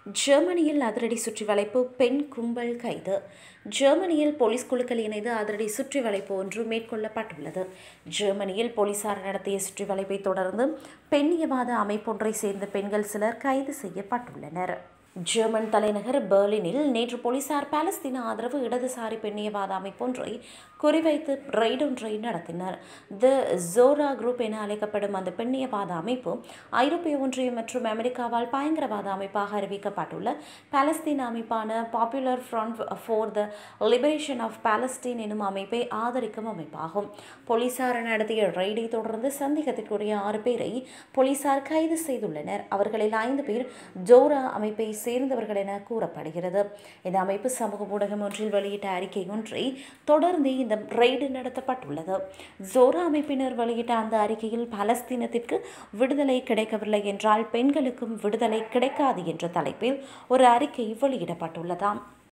ஜெர்மனியில் அதிரடி சுற்றி வளைப்பு பெண் கும்பல் கைது ஜெர்மனியில் போலீஸ் குழுக்கள் இணைந்து அதிரடி சுற்றி வளைப்பு ஒன்று மேற்கொள்ளப்பட்டுள்ளது ஜெர்மனியில் போலீசார் நடத்திய சுற்றி வளைப்பை தொடர்ந்து பெண்ணியவாத அமைப்பொன்றை சேர்ந்த பெண்கள் சிலர் கைது செய்யப்பட்டுள்ளனர் ஜெர்மன் தலைநகர் பெர்லினில் நேற்று போலீசார் பாலஸ்தீன ஆதரவு இடதுசாரி பெண்ணியவாத அமைப்பொன்றை குறிவைத்து ரெய்ட் ஒன்றை நடத்தினர் த ஜோரா குரூப் என அழைக்கப்படும் அந்த பெண்ணியவாத அமைப்பு ஐரோப்பிய ஒன்றியம் மற்றும் அமெரிக்காவால் பயங்கரவாத அமைப்பாக அறிவிக்கப்பட்டுள்ள பாலஸ்தீன அமைப்பான popular front for the liberation of Palestine எனும் அமைப்பை ஆதரிக்கும் அமைப்பாகும் போலீசார் நடத்திய ரெய்டை தொடர்ந்து சந்தேகத்திற்குரிய ஆறு பேரை போலீசார் கைது செய்துள்ளனர் அவர்களில் ஐந்து பேர் ஜோரா அமைப்பை சேர்ந்தவர்கள் என கூறப்படுகிறது இந்த அமைப்பு சமூக ஊடகம் ஒன்றில் வெளியிட்ட அறிக்கை ஒன்றை தொடர்ந்து இந்த ரெய்டு நடத்தப்பட்டுள்ளது ஜோரா அமைப்பினர் வெளியிட்ட அந்த அறிக்கையில் பலஸ்தீனத்திற்கு விடுதலை கிடைக்கவில்லை என்றால் பெண்களுக்கும் விடுதலை கிடைக்காது என்ற தலைப்பில் ஒரு அறிக்கை வெளியிடப்பட்டுள்ளதாம்